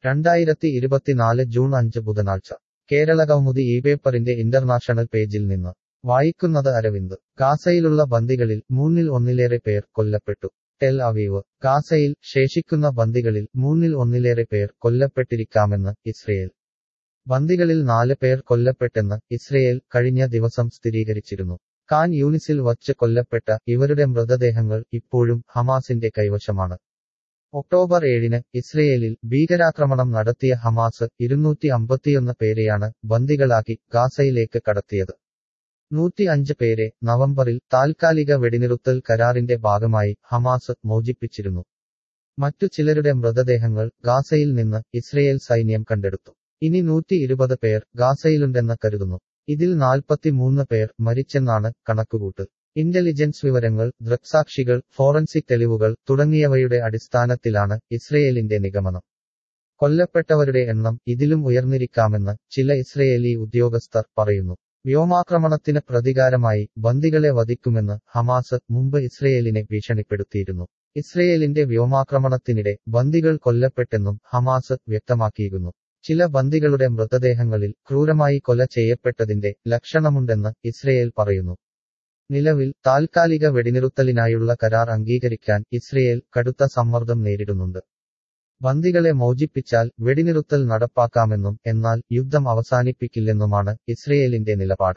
രണ്ടായിരത്തി ഇരുപത്തിനാല് ജൂൺ അഞ്ച് ബുധനാഴ്ച കേരള കൗമുദി ഈ പേപ്പറിന്റെ ഇന്റർനാഷണൽ പേജിൽ നിന്ന് വായിക്കുന്നത് അരവിന്ദ് ഗാസയിലുള്ള ബന്ദികളിൽ മൂന്നിൽ ഒന്നിലേറെ പേർ കൊല്ലപ്പെട്ടു ടെൽ അവീവ് ഗാസയിൽ ശേഷിക്കുന്ന ബന്ദികളിൽ മൂന്നിൽ ഒന്നിലേറെ പേർ കൊല്ലപ്പെട്ടിരിക്കാമെന്ന് ഇസ്രയേൽ ബന്ദികളിൽ നാല് പേർ കൊല്ലപ്പെട്ടെന്ന് ഇസ്രയേൽ കഴിഞ്ഞ ദിവസം സ്ഥിരീകരിച്ചിരുന്നു ഖാൻ യൂണിസിൽ വച്ച് കൊല്ലപ്പെട്ട ഇവരുടെ മൃതദേഹങ്ങൾ ഇപ്പോഴും ഹമാസിന്റെ കൈവശമാണ് ഒക്ടോബർ ഏഴിന് ഇസ്രയേലിൽ ഭീകരാക്രമണം നടത്തിയ ഹമാസ് ഇരുന്നൂറ്റി അമ്പത്തിയൊന്ന് പേരെയാണ് ബന്ദികളാക്കി ഗാസയിലേക്ക് കടത്തിയത് നൂറ്റി അഞ്ച് പേരെ നവംബറിൽ താൽക്കാലിക വെടിനിറുത്തൽ കരാറിന്റെ ഭാഗമായി ഹമാസ് മോചിപ്പിച്ചിരുന്നു മറ്റു ചിലരുടെ മൃതദേഹങ്ങൾ ഗാസയിൽ നിന്ന് ഇസ്രയേൽ സൈന്യം കണ്ടെടുത്തു ഇനി നൂറ്റി ഇരുപത് പേർ ഗാസയിലുണ്ടെന്ന് കരുതുന്നു ഇതിൽ നാൽപ്പത്തിമൂന്ന് പേർ മരിച്ചെന്നാണ് കണക്കുകൂട്ട് ഇന്റലിജൻസ് വിവരങ്ങൾ ദൃക്സാക്ഷികൾ ഫോറൻസിക് തെളിവുകൾ തുടങ്ങിയവയുടെ അടിസ്ഥാനത്തിലാണ് ഇസ്രയേലിന്റെ നിഗമനം കൊല്ലപ്പെട്ടവരുടെ എണ്ണം ഇതിലും ഉയർന്നിരിക്കാമെന്ന് ചില ഇസ്രയേലി ഉദ്യോഗസ്ഥർ പറയുന്നു വ്യോമാക്രമണത്തിന് പ്രതികാരമായി ബന്ദികളെ വധിക്കുമെന്ന് ഹമാസ് മുമ്പ് ഇസ്രയേലിനെ ഭീഷണിപ്പെടുത്തിയിരുന്നു ഇസ്രയേലിന്റെ വ്യോമാക്രമണത്തിനിടെ ബന്ദികൾ കൊല്ലപ്പെട്ടെന്നും ഹമാസ് വ്യക്തമാക്കിയിരുന്നു ചില ബന്ദികളുടെ മൃതദേഹങ്ങളിൽ ക്രൂരമായി കൊല ചെയ്യപ്പെട്ടതിന്റെ ലക്ഷണമുണ്ടെന്ന് ഇസ്രയേൽ പറയുന്നു നിലവിൽ താൽക്കാലിക വെടിനിറുത്തലിനായുള്ള കരാർ അംഗീകരിക്കാൻ ഇസ്രയേൽ കടുത്ത സമ്മർദ്ദം നേരിടുന്നുണ്ട് ബന്ദികളെ മോചിപ്പിച്ചാൽ വെടിനിറുത്തൽ നടപ്പാക്കാമെന്നും എന്നാൽ യുദ്ധം അവസാനിപ്പിക്കില്ലെന്നുമാണ് ഇസ്രയേലിന്റെ നിലപാട്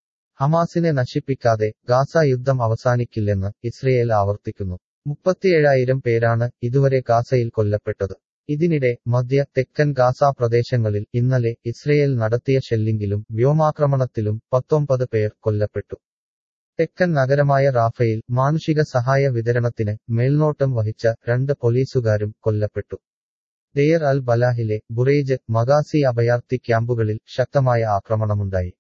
ഹമാസിനെ നശിപ്പിക്കാതെ ഗാസ യുദ്ധം അവസാനിക്കില്ലെന്ന് ഇസ്രയേൽ ആവർത്തിക്കുന്നു മുപ്പത്തിയേഴായിരം പേരാണ് ഇതുവരെ ഗാസയിൽ കൊല്ലപ്പെട്ടത് ഇതിനിടെ മധ്യ തെക്കൻ ഗാസ പ്രദേശങ്ങളിൽ ഇന്നലെ ഇസ്രയേൽ നടത്തിയ ഷെല്ലിംഗിലും വ്യോമാക്രമണത്തിലും പത്തൊമ്പത് പേർ കൊല്ലപ്പെട്ടു തെക്കൻ നഗരമായ റാഫയിൽ മാനുഷിക സഹായ വിതരണത്തിന് മേൽനോട്ടം വഹിച്ച രണ്ട് പോലീസുകാരും കൊല്ലപ്പെട്ടു ഡെയർ അൽ ബലാഹിലെ ബുറേജ് മഗാസി അഭയാർത്ഥി ക്യാമ്പുകളിൽ ശക്തമായ ആക്രമണമുണ്ടായി